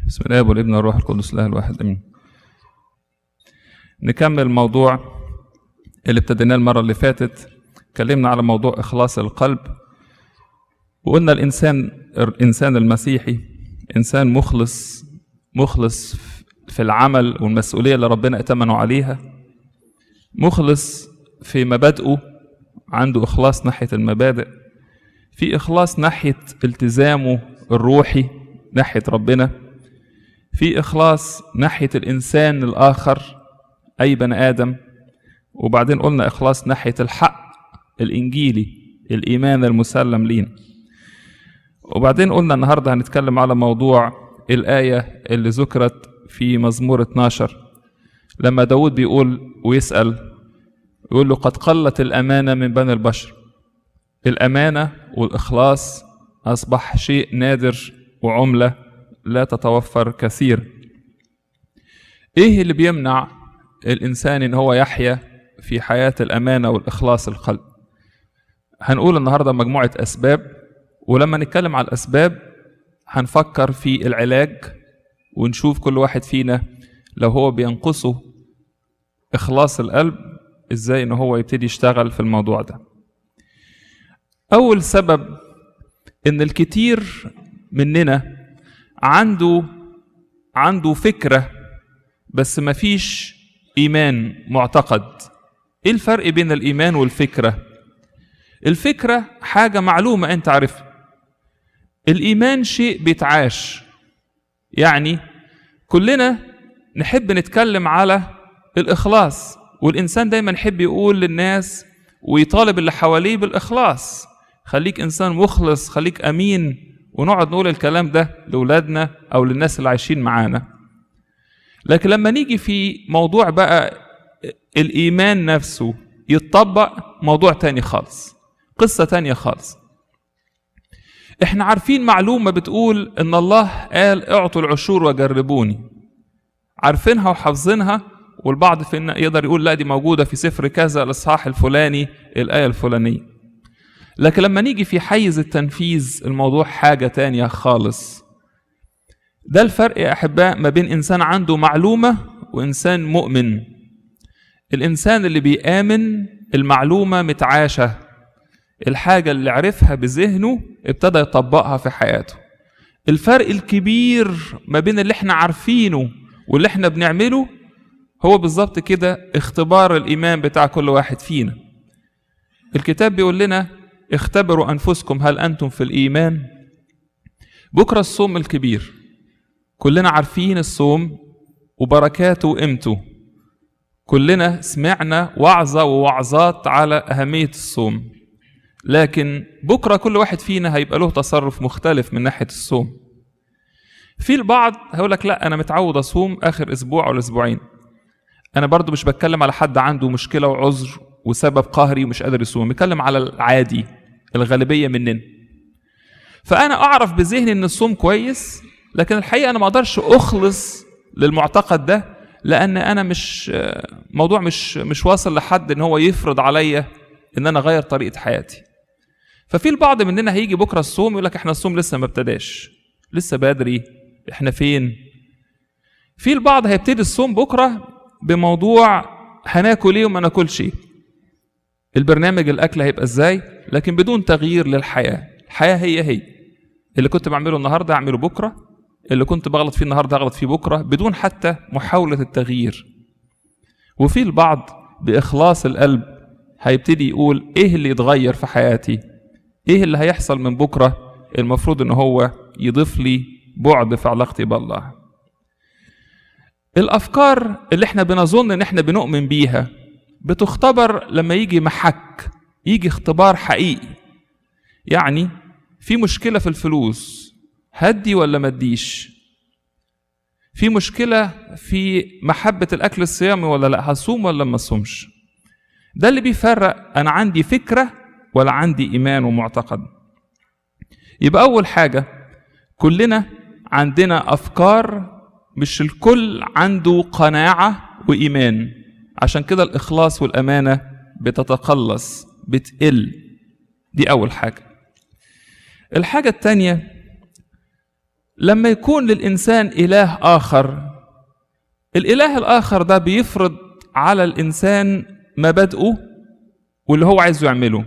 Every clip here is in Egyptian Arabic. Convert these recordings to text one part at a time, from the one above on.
بسم الله والابن والروح القدس الله الواحد امين نكمل موضوع اللي ابتديناه المره اللي فاتت اتكلمنا على موضوع اخلاص القلب وقلنا الانسان الانسان المسيحي انسان مخلص مخلص في العمل والمسؤوليه اللي ربنا ائتمنه عليها مخلص في مبادئه عنده اخلاص ناحيه المبادئ في اخلاص ناحيه التزامه الروحي ناحيه ربنا في اخلاص ناحيه الانسان الاخر اي بني ادم وبعدين قلنا اخلاص ناحيه الحق الانجيلي الايمان المسلم لينا وبعدين قلنا النهارده هنتكلم على موضوع الايه اللي ذكرت في مزمور 12 لما داود بيقول ويسال يقول له قد قلت الامانه من بني البشر الامانه والاخلاص اصبح شيء نادر وعمله لا تتوفر كثير ايه اللي بيمنع الانسان ان هو يحيا في حياه الامانه والاخلاص القلب هنقول النهارده مجموعه اسباب ولما نتكلم على الاسباب هنفكر في العلاج ونشوف كل واحد فينا لو هو بينقصه اخلاص القلب ازاي ان هو يبتدي يشتغل في الموضوع ده اول سبب ان الكتير مننا عنده عنده فكره بس مفيش ايمان معتقد ايه الفرق بين الايمان والفكره الفكره حاجه معلومه انت عارفها الايمان شيء بيتعاش يعني كلنا نحب نتكلم على الاخلاص والانسان دايما يحب يقول للناس ويطالب اللي حواليه بالاخلاص خليك انسان مخلص خليك امين ونقعد نقول الكلام ده لاولادنا او للناس اللي عايشين معانا لكن لما نيجي في موضوع بقى الايمان نفسه يتطبق موضوع تاني خالص قصة تانية خالص احنا عارفين معلومة بتقول ان الله قال اعطوا العشور وجربوني عارفينها وحافظينها والبعض فينا يقدر يقول لا دي موجودة في سفر كذا الاصحاح الفلاني الآية الفلانية لكن لما نيجي في حيز التنفيذ الموضوع حاجة تانية خالص ده الفرق يا أحباء ما بين إنسان عنده معلومة وإنسان مؤمن الإنسان اللي بيآمن المعلومة متعاشة الحاجة اللي عرفها بذهنه ابتدى يطبقها في حياته الفرق الكبير ما بين اللي احنا عارفينه واللي احنا بنعمله هو بالظبط كده اختبار الإيمان بتاع كل واحد فينا الكتاب بيقول لنا اختبروا أنفسكم هل أنتم في الإيمان بكرة الصوم الكبير كلنا عارفين الصوم وبركاته وقيمته كلنا سمعنا وعظة ووعظات على أهمية الصوم لكن بكرة كل واحد فينا هيبقى له تصرف مختلف من ناحية الصوم في البعض هيقول لك لا أنا متعود أصوم آخر أسبوع أو أسبوعين أنا برضو مش بتكلم على حد عنده مشكلة وعذر وسبب قهري ومش قادر يصوم بتكلم على العادي الغالبية مننا فأنا أعرف بذهني إن الصوم كويس لكن الحقيقة أنا ما أقدرش أخلص للمعتقد ده لأن أنا مش موضوع مش مش واصل لحد إن هو يفرض عليا إن أنا أغير طريقة حياتي ففي البعض مننا هيجي بكرة الصوم يقول لك إحنا الصوم لسه ما ابتداش لسه بدري إحنا فين في البعض هيبتدي الصوم بكرة بموضوع هناكل ايه وما ناكلش ايه البرنامج الاكل هيبقى ازاي لكن بدون تغيير للحياه الحياه هي هي اللي كنت بعمله النهارده اعمله بكره اللي كنت بغلط فيه النهارده اغلط فيه بكره بدون حتى محاوله التغيير وفي البعض باخلاص القلب هيبتدي يقول ايه اللي يتغير في حياتي ايه اللي هيحصل من بكره المفروض ان هو يضيف لي بعد في علاقتي بالله الافكار اللي احنا بنظن ان احنا بنؤمن بيها بتختبر لما يجي محك يجي اختبار حقيقي يعني في مشكله في الفلوس هدي ولا ما اديش في مشكله في محبه الاكل الصيامي ولا لا هصوم ولا ما اصومش ده اللي بيفرق انا عندي فكره ولا عندي ايمان ومعتقد يبقى اول حاجه كلنا عندنا افكار مش الكل عنده قناعة وإيمان عشان كده الإخلاص والأمانة بتتقلص بتقل دي أول حاجة الحاجة التانية لما يكون للإنسان إله آخر الإله الآخر ده بيفرض على الإنسان مبادئه واللي هو عايزه يعمله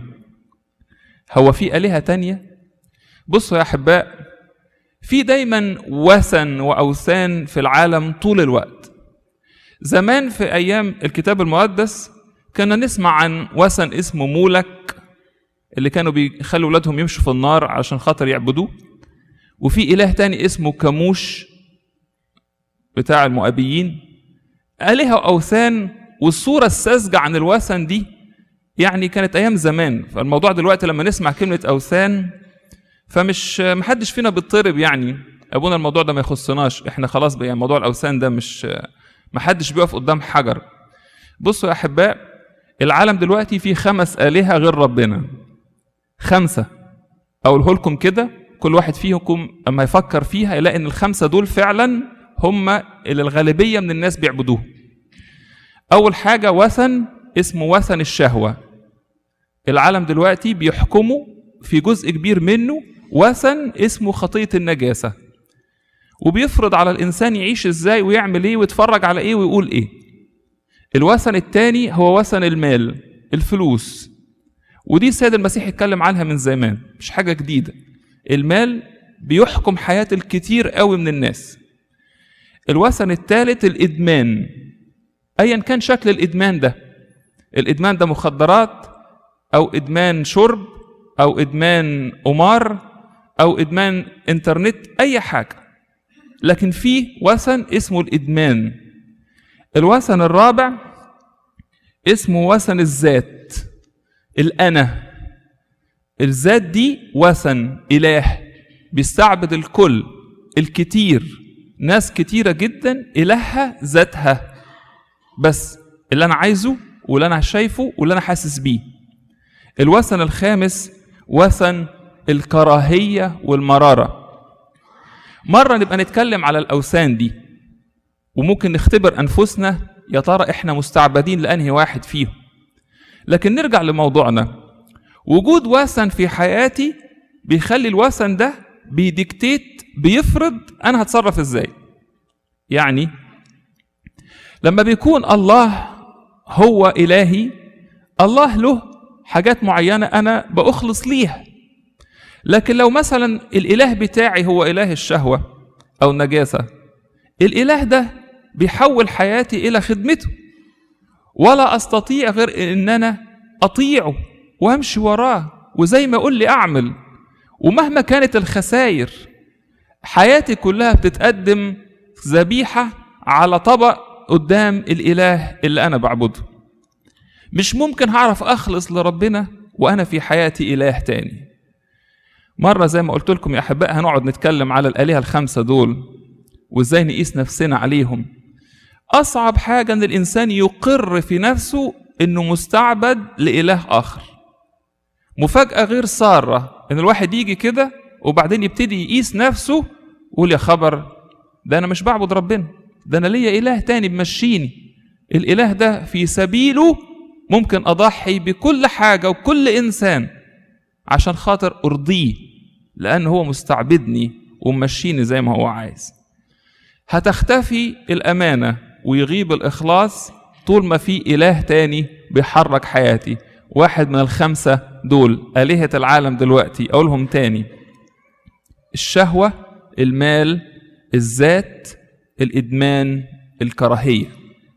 هو في آلهة تانية بصوا يا أحباء في دايما وثن وأوثان في العالم طول الوقت زمان في أيام الكتاب المقدس كنا نسمع عن وثن اسمه مولك اللي كانوا بيخلوا ولادهم يمشوا في النار عشان خاطر يعبدوه وفي إله تاني اسمه كموش بتاع المؤبيين آلهة وأوثان والصورة الساذجة عن الوثن دي يعني كانت أيام زمان فالموضوع دلوقتي لما نسمع كلمة أوثان فمش محدش فينا بيضطرب يعني أبونا الموضوع ده ما يخصناش احنا خلاص بقى يعني موضوع الأوثان ده مش محدش بيقف قدام حجر بصوا يا أحباء العالم دلوقتي فيه خمس آلهة غير ربنا خمسة أقوله لكم كده كل واحد فيكم اما يفكر فيها يلاقي ان الخمسه دول فعلا هم اللي الغالبيه من الناس بيعبدوه اول حاجه وثن اسمه وثن الشهوه العالم دلوقتي بيحكمه في جزء كبير منه وثن اسمه خطيه النجاسه وبيفرض على الانسان يعيش ازاي ويعمل ايه ويتفرج على ايه ويقول ايه الوثن الثاني هو وثن المال الفلوس ودي السيد المسيح اتكلم عنها من زمان مش حاجه جديده المال بيحكم حياة الكتير قوي من الناس الوثن الثالث الإدمان أيا كان شكل الإدمان ده الإدمان ده مخدرات أو إدمان شرب أو إدمان قمار أو إدمان إنترنت أي حاجة لكن في وثن اسمه الإدمان الوثن الرابع اسمه وثن الذات الأنا الذات دي وثن إله بيستعبد الكل الكتير ناس كتيرة جدا إلهها ذاتها بس اللي أنا عايزه واللي أنا شايفه واللي أنا حاسس بيه الوثن الخامس وثن الكراهية والمرارة مرة نبقى نتكلم على الأوثان دي وممكن نختبر أنفسنا يا ترى إحنا مستعبدين لأنهي واحد فيهم لكن نرجع لموضوعنا وجود وثن في حياتي بيخلي الوثن ده بيديكتيت بيفرض انا هتصرف ازاي يعني لما بيكون الله هو الهي الله له حاجات معينه انا باخلص ليها لكن لو مثلا الاله بتاعي هو اله الشهوه او النجاسه الاله ده بيحول حياتي الى خدمته ولا استطيع غير ان انا اطيعه وامشي وراه وزي ما يقول لي اعمل ومهما كانت الخسائر حياتي كلها بتتقدم ذبيحه على طبق قدام الاله اللي انا بعبده مش ممكن هعرف اخلص لربنا وانا في حياتي اله تاني مره زي ما قلت لكم يا احباء هنقعد نتكلم على الالهه الخمسه دول وازاي نقيس نفسنا عليهم اصعب حاجه ان الانسان يقر في نفسه انه مستعبد لاله اخر مفاجاه غير ساره ان الواحد يجي كده وبعدين يبتدي يقيس نفسه ويقول يا خبر ده انا مش بعبد ربنا ده انا ليا اله تاني بمشيني الاله ده في سبيله ممكن اضحي بكل حاجه وكل انسان عشان خاطر ارضيه لان هو مستعبدني وممشيني زي ما هو عايز هتختفي الامانه ويغيب الاخلاص طول ما في اله تاني بيحرك حياتي واحد من الخمسه دول الهه العالم دلوقتي اقولهم تاني الشهوه المال الذات الادمان الكراهيه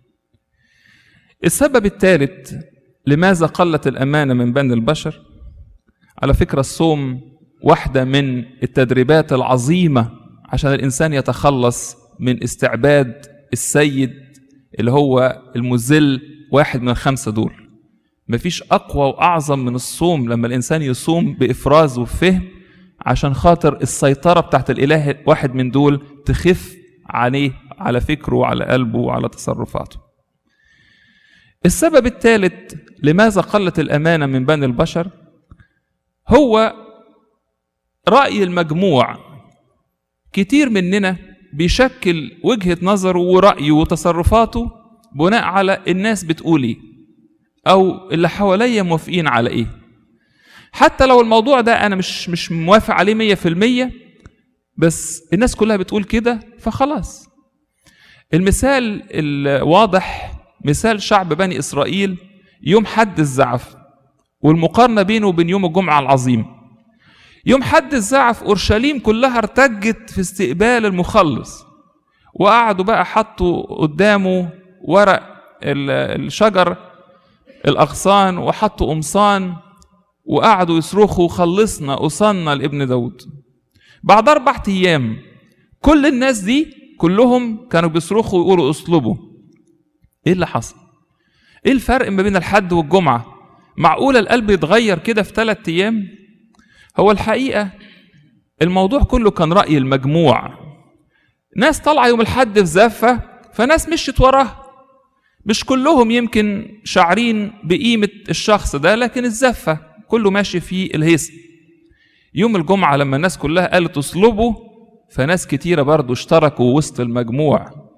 السبب الثالث لماذا قلت الامانه من بين البشر على فكره الصوم واحده من التدريبات العظيمه عشان الانسان يتخلص من استعباد السيد اللي هو المذل واحد من الخمسه دول مفيش اقوى واعظم من الصوم لما الانسان يصوم بافراز وفهم عشان خاطر السيطره بتاعت الاله واحد من دول تخف عليه على فكره وعلى قلبه وعلى تصرفاته السبب الثالث لماذا قلت الامانه من بين البشر هو راي المجموع كتير مننا بيشكل وجهه نظره ورايه وتصرفاته بناء على الناس بتقول ايه او اللي حواليا موافقين على ايه حتى لو الموضوع ده انا مش مش موافق عليه مية في المية بس الناس كلها بتقول كده فخلاص المثال الواضح مثال شعب بني إسرائيل يوم حد الزعف والمقارنة بينه وبين يوم الجمعة العظيم يوم حد الزعف أورشليم كلها ارتجت في استقبال المخلص وقعدوا بقى حطوا قدامه ورق الشجر الأغصان وحطوا قمصان وقعدوا يصرخوا خلصنا أصلنا لابن داود بعد أربعة أيام كل الناس دي كلهم كانوا بيصرخوا ويقولوا اصلبوا ايه اللي حصل ايه الفرق ما بين الحد والجمعة معقولة القلب يتغير كده في ثلاثة أيام هو الحقيقة الموضوع كله كان رأي المجموع ناس طالعة يوم الحد في زفة فناس مشيت وراها مش كلهم يمكن شاعرين بقيمة الشخص ده لكن الزفة كله ماشي في الهيصة يوم الجمعة لما الناس كلها قالت اصلبوا فناس كتيرة برضو اشتركوا وسط المجموع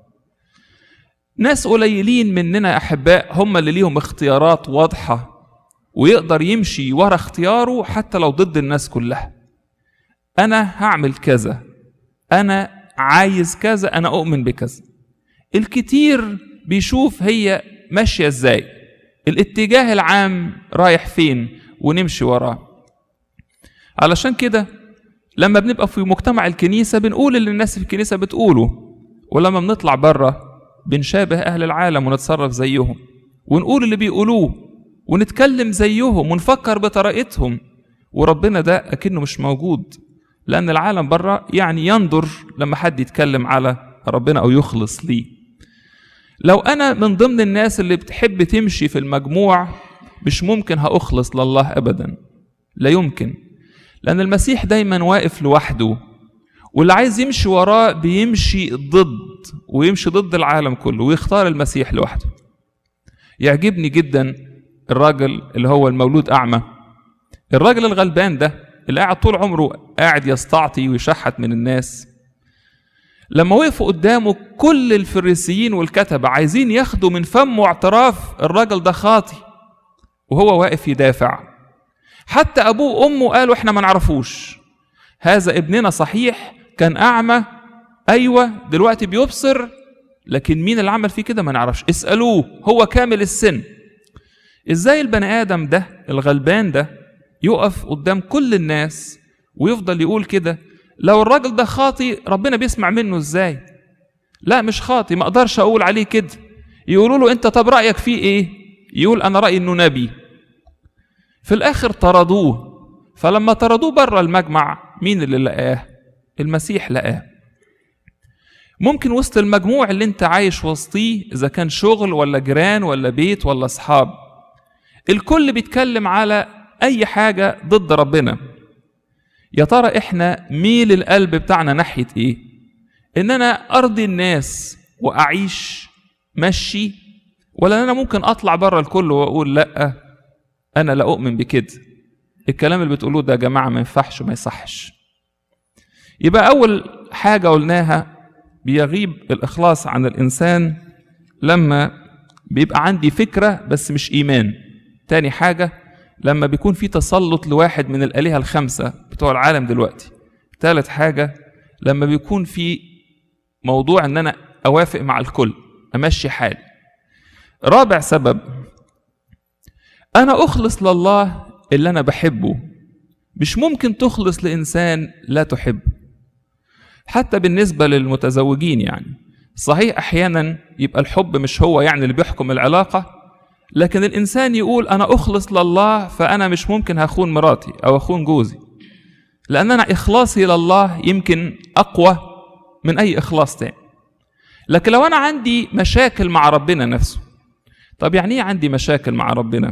ناس قليلين مننا أحباء هم اللي ليهم اختيارات واضحة ويقدر يمشي ورا اختياره حتى لو ضد الناس كلها أنا هعمل كذا أنا عايز كذا أنا أؤمن بكذا الكتير بيشوف هي ماشية ازاي الاتجاه العام رايح فين ونمشي وراه علشان كده لما بنبقى في مجتمع الكنيسة بنقول اللي الناس في الكنيسة بتقوله ولما بنطلع بره بنشابه أهل العالم ونتصرف زيهم ونقول اللي بيقولوه ونتكلم زيهم ونفكر بطريقتهم وربنا ده أكنه مش موجود لأن العالم بره يعني ينظر لما حد يتكلم على ربنا أو يخلص ليه لو أنا من ضمن الناس اللي بتحب تمشي في المجموع مش ممكن هأخلص لله أبدا لا يمكن لأن المسيح دايما واقف لوحده واللي عايز يمشي وراه بيمشي ضد ويمشي ضد العالم كله ويختار المسيح لوحده يعجبني جدا الراجل اللي هو المولود أعمى الراجل الغلبان ده اللي قاعد طول عمره قاعد يستعطي ويشحت من الناس لما وقفوا قدامه كل الفريسيين والكتبة عايزين ياخدوا من فمه اعتراف الراجل ده خاطي وهو واقف يدافع حتى أبوه وأمه قالوا إحنا ما نعرفوش هذا ابننا صحيح كان أعمى أيوة دلوقتي بيبصر لكن مين اللي عمل فيه كده ما نعرفش اسألوه هو كامل السن ازاي البني آدم ده الغلبان ده يقف قدام كل الناس ويفضل يقول كده لو الراجل ده خاطي ربنا بيسمع منه ازاي لا مش خاطي ما اقدرش اقول عليه كده يقولوا له انت طب رايك فيه ايه يقول انا رايي انه نبي في الاخر طردوه فلما طردوه بره المجمع مين اللي لقاه المسيح لقاه ممكن وسط المجموع اللي انت عايش وسطيه اذا كان شغل ولا جيران ولا بيت ولا اصحاب الكل بيتكلم على اي حاجه ضد ربنا يا ترى احنا ميل القلب بتاعنا ناحيه ايه ان انا ارضي الناس واعيش مشي ولا انا ممكن اطلع بره الكل واقول لا انا لا اؤمن بكده الكلام اللي بتقولوه ده يا جماعه ما ينفعش وما يصحش يبقى اول حاجه قلناها بيغيب الاخلاص عن الانسان لما بيبقى عندي فكره بس مش ايمان تاني حاجه لما بيكون في تسلط لواحد من الالهه الخمسه بتوع العالم دلوقتي تالت حاجه لما بيكون في موضوع ان انا اوافق مع الكل امشي حالي رابع سبب انا اخلص لله اللي انا بحبه مش ممكن تخلص لانسان لا تحب حتى بالنسبه للمتزوجين يعني صحيح احيانا يبقى الحب مش هو يعني اللي بيحكم العلاقه لكن الانسان يقول انا اخلص لله فانا مش ممكن هخون مراتي او اخون جوزي لان انا اخلاصي لله يمكن اقوى من اي اخلاص تاني لكن لو انا عندي مشاكل مع ربنا نفسه طب يعني ايه عندي مشاكل مع ربنا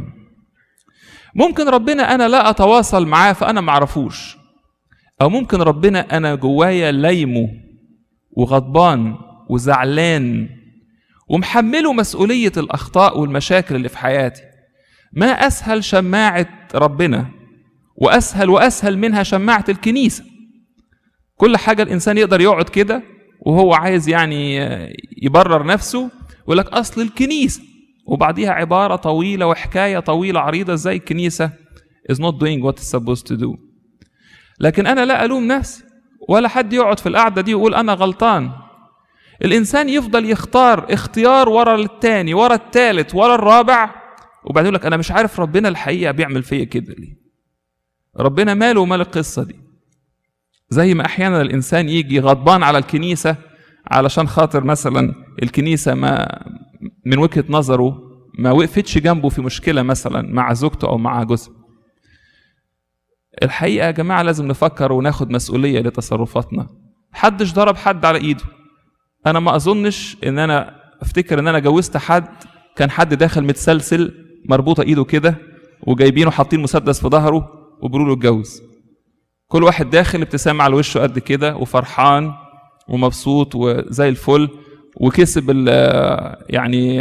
ممكن ربنا انا لا اتواصل معاه فانا معرفوش او ممكن ربنا انا جوايا لايمه وغضبان وزعلان ومحمله مسؤوليه الاخطاء والمشاكل اللي في حياتي ما اسهل شماعه ربنا واسهل واسهل منها شماعه الكنيسه كل حاجه الانسان يقدر يقعد كده وهو عايز يعني يبرر نفسه يقول لك اصل الكنيسه وبعديها عباره طويله وحكايه طويله عريضه ازاي الكنيسه is not doing what it's supposed to do لكن انا لا الوم نفسي ولا حد يقعد في القعدة دي ويقول أنا غلطان الإنسان يفضل يختار اختيار ورا التاني ورا التالت ورا الرابع وبعدين يقول لك أنا مش عارف ربنا الحقيقة بيعمل فيا كده ليه ربنا ماله ومال القصة دي زي ما أحيانا الإنسان يجي غضبان على الكنيسة علشان خاطر مثلا الكنيسة ما من وجهة نظره ما وقفتش جنبه في مشكلة مثلا مع زوجته أو مع جوزه الحقيقة يا جماعة لازم نفكر وناخد مسؤولية لتصرفاتنا محدش ضرب حد على إيده أنا ما أظنش إن أنا أفتكر إن أنا جوزت حد كان حد داخل متسلسل مربوطة إيده كده وجايبينه حاطين مسدس في ظهره وبيقولوا له اتجوز كل واحد داخل ابتسامة على وشه قد كده وفرحان ومبسوط وزي الفل وكسب يعني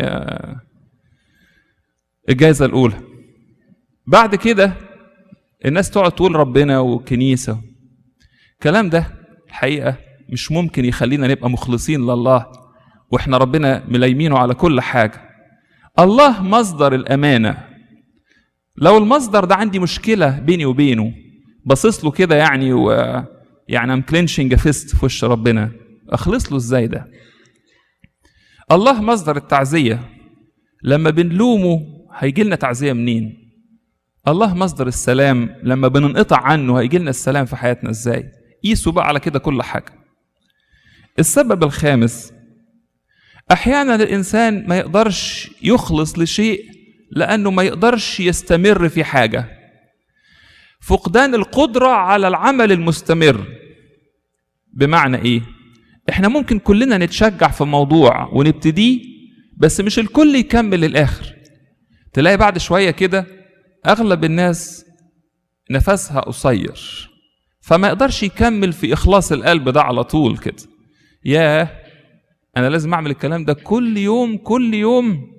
الجائزة الأولى بعد كده الناس تقعد تقول ربنا وكنيسة الكلام ده الحقيقة مش ممكن يخلينا نبقى مخلصين لله واحنا ربنا ملايمينه على كل حاجة الله مصدر الأمانة لو المصدر ده عندي مشكلة بيني وبينه باصص له كده يعني و يعني ام كلينشنج فيست في وش ربنا اخلص له ازاي ده الله مصدر التعزية لما بنلومه هيجي لنا تعزية منين الله مصدر السلام لما بننقطع عنه هيجي لنا السلام في حياتنا ازاي قيسوا بقى على كده كل حاجة السبب الخامس احيانا الانسان ما يقدرش يخلص لشيء لانه ما يقدرش يستمر في حاجه فقدان القدره على العمل المستمر بمعنى ايه احنا ممكن كلنا نتشجع في موضوع ونبتديه بس مش الكل يكمل للاخر تلاقي بعد شويه كده اغلب الناس نفسها قصير فما يقدرش يكمل في اخلاص القلب ده على طول كده ياه انا لازم اعمل الكلام ده كل يوم كل يوم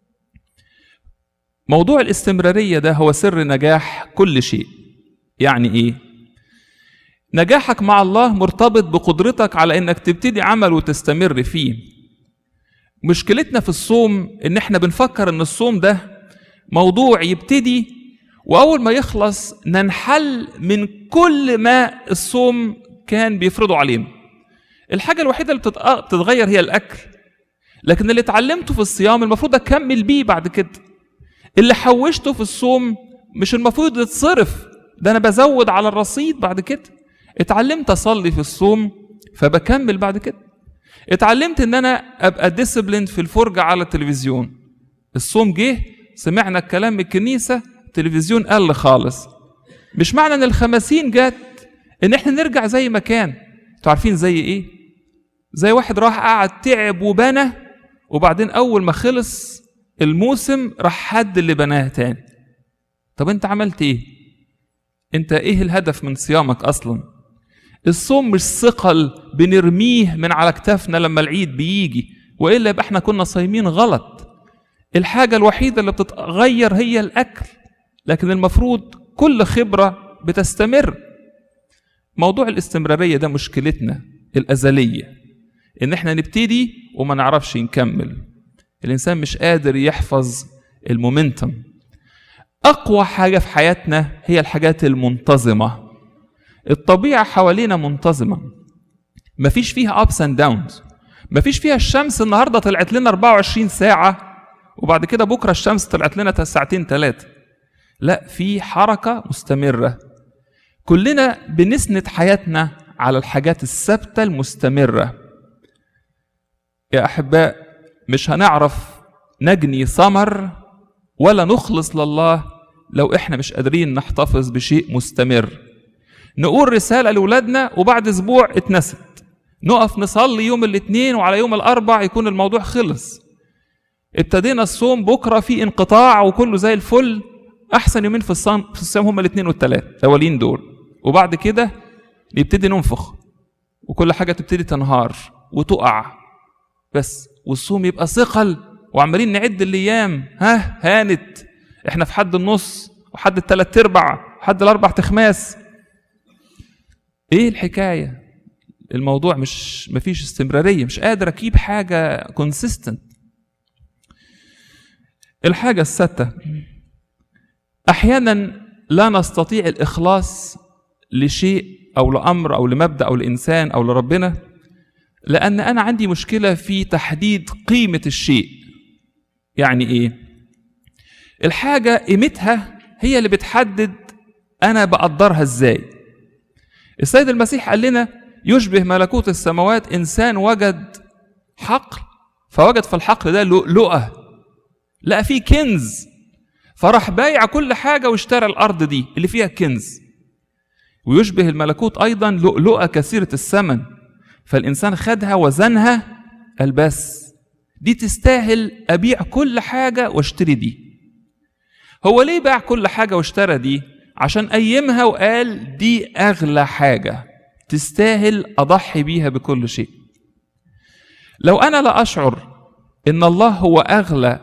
موضوع الاستمراريه ده هو سر نجاح كل شيء يعني ايه نجاحك مع الله مرتبط بقدرتك على انك تبتدي عمل وتستمر فيه مشكلتنا في الصوم ان احنا بنفكر ان الصوم ده موضوع يبتدي واول ما يخلص ننحل من كل ما الصوم كان بيفرضه علينا الحاجة الوحيدة اللي بتتغير هي الأكل لكن اللي اتعلمته في الصيام المفروض أكمل بيه بعد كده اللي حوشته في الصوم مش المفروض يتصرف ده أنا بزود على الرصيد بعد كده اتعلمت أصلي في الصوم فبكمل بعد كده اتعلمت ان انا ابقى ديسيبلين في الفرجة على التلفزيون الصوم جه سمعنا الكلام من الكنيسة التلفزيون قل خالص مش معنى ان الخمسين جت ان احنا نرجع زي ما كان انتوا عارفين زي ايه زي واحد راح قعد تعب وبنى وبعدين اول ما خلص الموسم راح حد اللي بناه تاني طب انت عملت ايه انت ايه الهدف من صيامك اصلا الصوم مش ثقل بنرميه من على كتافنا لما العيد بيجي والا يبقى احنا كنا صايمين غلط الحاجه الوحيده اللي بتتغير هي الاكل لكن المفروض كل خبره بتستمر موضوع الاستمراريه ده مشكلتنا الازليه ان احنا نبتدي وما نعرفش نكمل الانسان مش قادر يحفظ المومنتم اقوى حاجه في حياتنا هي الحاجات المنتظمه الطبيعه حوالينا منتظمه مفيش فيها ابس اند داونز مفيش فيها الشمس النهارده طلعت لنا 24 ساعه وبعد كده بكره الشمس طلعت لنا ساعتين ثلاثه لا في حركه مستمره كلنا بنسند حياتنا على الحاجات الثابته المستمره يا احباء مش هنعرف نجني ثمر ولا نخلص لله لو احنا مش قادرين نحتفظ بشيء مستمر نقول رسالة لأولادنا وبعد أسبوع اتنست نقف نصلي يوم الاثنين وعلى يوم الأربع يكون الموضوع خلص ابتدينا الصوم بكرة في انقطاع وكله زي الفل أحسن يومين في الصيام في الصيام هما الاثنين والثلاث الأولين دول وبعد كده نبتدي ننفخ وكل حاجة تبتدي تنهار وتقع بس والصوم يبقى ثقل وعمالين نعد الايام ها هانت احنا في حد النص وحد الثلاث ارباع وحد الاربع تخماس ايه الحكايه الموضوع مش مفيش استمراريه مش قادر اجيب حاجه كونسيستنت الحاجه السادسه احيانا لا نستطيع الاخلاص لشيء او لامر او لمبدا او لانسان او لربنا لان انا عندي مشكله في تحديد قيمه الشيء يعني ايه الحاجه قيمتها هي اللي بتحدد انا بقدرها ازاي السيد المسيح قال لنا يشبه ملكوت السماوات انسان وجد حقل فوجد في الحقل ده لؤلؤه لقى فيه كنز فراح بايع كل حاجه واشترى الارض دي اللي فيها كنز ويشبه الملكوت ايضا لؤلؤه كثيره الثمن فالانسان خدها وزنها قال بس دي تستاهل ابيع كل حاجه واشتري دي هو ليه باع كل حاجه واشترى دي عشان قيمها وقال دي اغلى حاجه تستاهل اضحي بيها بكل شيء لو انا لا اشعر ان الله هو اغلى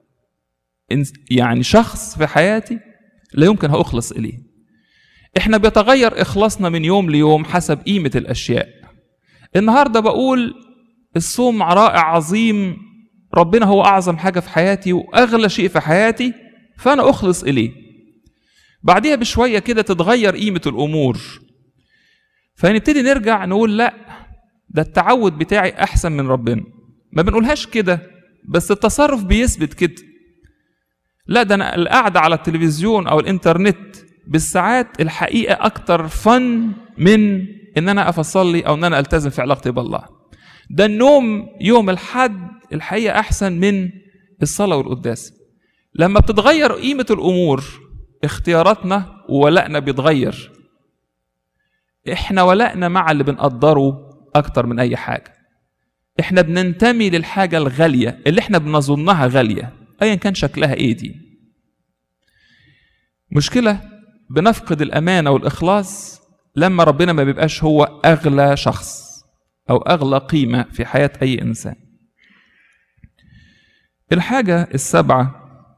يعني شخص في حياتي لا يمكن هاخلص اليه احنا بيتغير اخلاصنا من يوم ليوم حسب قيمه الاشياء النهارده بقول الصوم رائع عظيم ربنا هو اعظم حاجه في حياتي واغلى شيء في حياتي فانا اخلص اليه بعديها بشويه كده تتغير قيمه الامور فنبتدي نرجع نقول لا ده التعود بتاعي احسن من ربنا ما بنقولهاش كده بس التصرف بيثبت كده لا ده انا القعده على التلفزيون او الانترنت بالساعات الحقيقه اكتر فن من ان انا اقف اصلي او ان انا التزم في علاقتي بالله ده النوم يوم الحد الحقيقه احسن من الصلاه والقداس لما بتتغير قيمه الامور اختياراتنا وولائنا بيتغير احنا ولائنا مع اللي بنقدره اكتر من اي حاجه احنا بننتمي للحاجه الغاليه اللي احنا بنظنها غاليه ايا كان شكلها ايه دي مشكله بنفقد الامانه والاخلاص لما ربنا ما بيبقاش هو اغلى شخص او اغلى قيمه في حياه اي انسان الحاجه السابعه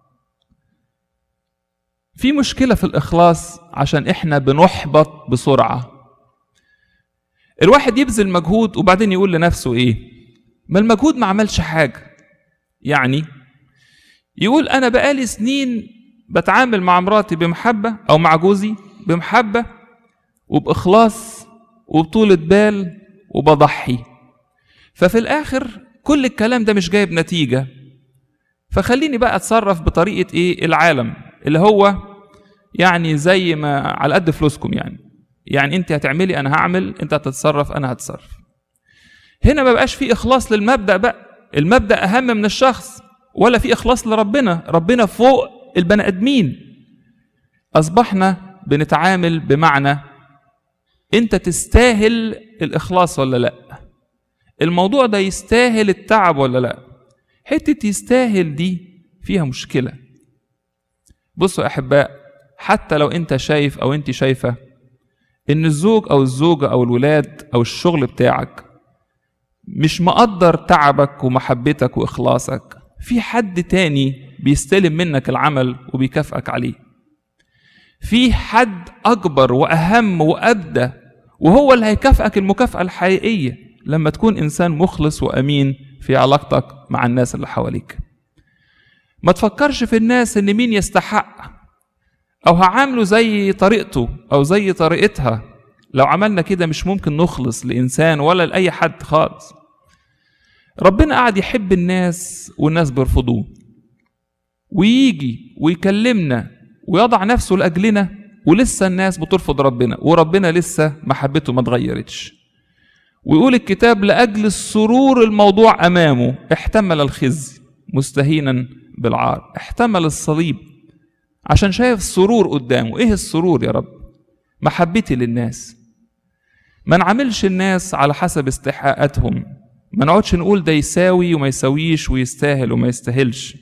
في مشكله في الاخلاص عشان احنا بنحبط بسرعه الواحد يبذل مجهود وبعدين يقول لنفسه ايه ما المجهود ما عملش حاجه يعني يقول انا بقالي سنين بتعامل مع مراتي بمحبه او مع جوزي بمحبه وباخلاص وبطوله بال وبضحي ففي الاخر كل الكلام ده مش جايب نتيجه فخليني بقى اتصرف بطريقه ايه العالم اللي هو يعني زي ما على قد فلوسكم يعني يعني انت هتعملي انا هعمل انت هتتصرف انا هتصرف هنا ما بقاش في اخلاص للمبدا بقى المبدا اهم من الشخص ولا في اخلاص لربنا ربنا فوق البني ادمين اصبحنا بنتعامل بمعنى انت تستاهل الاخلاص ولا لا الموضوع ده يستاهل التعب ولا لا حته يستاهل دي فيها مشكله بصوا يا احباء حتى لو انت شايف او انت شايفه ان الزوج او الزوجه او الولاد او الشغل بتاعك مش مقدر تعبك ومحبتك واخلاصك في حد تاني بيستلم منك العمل وبيكافئك عليه في حد اكبر واهم وابدى وهو اللي هيكافئك المكافاه الحقيقيه لما تكون انسان مخلص وامين في علاقتك مع الناس اللي حواليك ما تفكرش في الناس ان مين يستحق او هعامله زي طريقته او زي طريقتها لو عملنا كده مش ممكن نخلص لانسان ولا لاي حد خالص ربنا قاعد يحب الناس والناس بيرفضوه ويجي ويكلمنا ويضع نفسه لاجلنا ولسه الناس بترفض ربنا وربنا لسه محبته ما اتغيرتش ويقول الكتاب لاجل السرور الموضوع امامه احتمل الخزي مستهينا بالعار احتمل الصليب عشان شايف السرور قدامه ايه السرور يا رب محبتي للناس ما نعاملش الناس على حسب استحقاقاتهم ما نقعدش نقول ده يساوي وما يساويش ويستاهل وما يستاهلش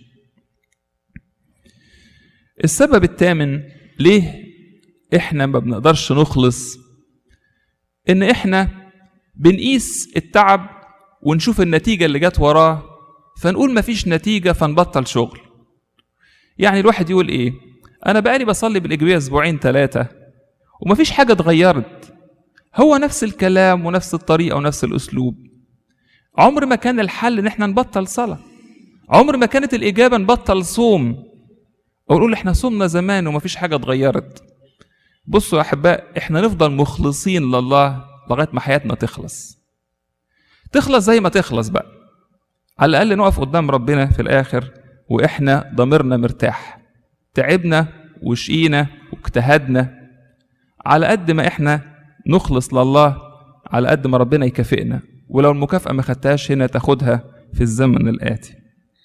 السبب الثامن ليه احنا ما بنقدرش نخلص ان احنا بنقيس التعب ونشوف النتيجة اللي جت وراه فنقول مفيش نتيجة فنبطل شغل يعني الواحد يقول ايه انا بقالي بصلي بالاجبيه اسبوعين ثلاثه ومفيش حاجه اتغيرت هو نفس الكلام ونفس الطريقه ونفس الاسلوب عمر ما كان الحل ان احنا نبطل صلاه عمر ما كانت الاجابه نبطل صوم او نقول احنا صومنا زمان ومفيش حاجه اتغيرت بصوا يا احباء احنا نفضل مخلصين لله لغايه ما حياتنا تخلص تخلص زي ما تخلص بقى على الاقل نقف قدام ربنا في الاخر واحنا ضميرنا مرتاح تعبنا وشقينا واجتهدنا على قد ما احنا نخلص لله على قد ما ربنا يكافئنا ولو المكافأة ما خدتهاش هنا تاخدها في الزمن الآتي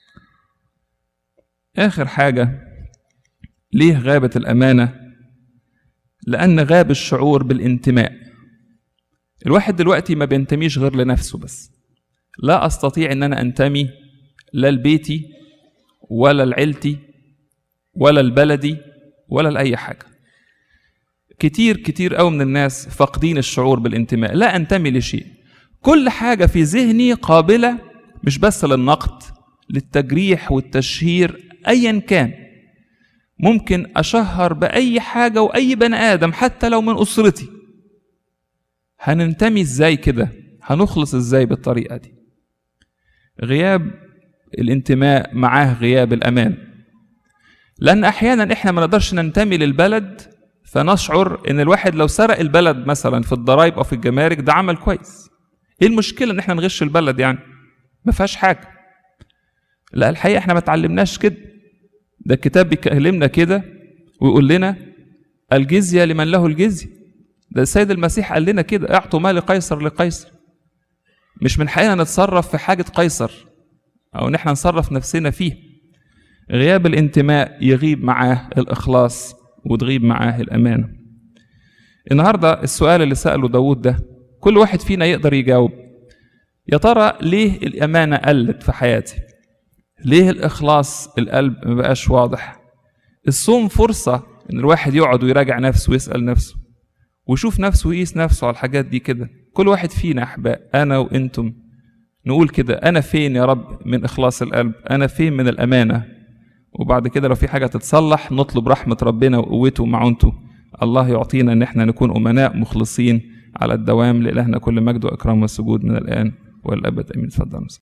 آخر حاجة ليه غابت الأمانة لأن غاب الشعور بالانتماء الواحد دلوقتي ما بينتميش غير لنفسه بس لا أستطيع أن أنا أنتمي لا لبيتي ولا لعيلتي ولا لبلدي ولا لأي حاجة كتير كتير قوي من الناس فاقدين الشعور بالانتماء لا أنتمي لشيء كل حاجة في ذهني قابلة مش بس للنقد للتجريح والتشهير أيا كان ممكن أشهر بأي حاجة وأي بني آدم حتى لو من أسرتي هننتمي إزاي كده هنخلص إزاي بالطريقة دي غياب الانتماء معاه غياب الأمان لأن أحيانا إحنا ما نقدرش ننتمي للبلد فنشعر إن الواحد لو سرق البلد مثلا في الضرايب أو في الجمارك ده عمل كويس إيه المشكلة إن إحنا نغش البلد يعني ما فيهاش حاجة لا الحقيقة إحنا ما اتعلمناش كده ده الكتاب بيكلمنا كده ويقول لنا الجزية لمن له الجزية ده السيد المسيح قال لنا كده اعطوا ما لقيصر لقيصر مش من حقنا نتصرف في حاجة قيصر أو إن إحنا نصرف نفسنا فيه غياب الانتماء يغيب معاه الإخلاص وتغيب معاه الأمانة النهاردة السؤال اللي سأله داود ده كل واحد فينا يقدر يجاوب يا ترى ليه الأمانة قلت في حياتي ليه الإخلاص القلب ما بقاش واضح الصوم فرصة إن الواحد يقعد ويراجع نفسه ويسأل نفسه ويشوف نفسه ويقيس نفسه على الحاجات دي كده كل واحد فينا أحباء أنا وإنتم نقول كده أنا فين يا رب من إخلاص القلب أنا فين من الأمانة وبعد كده لو في حاجة تتصلح نطلب رحمة ربنا وقوته ومعونته الله يعطينا إن احنا نكون أمناء مخلصين على الدوام لإلهنا كل مجد وإكرام والسجود من الآن والأبد آمين تفضل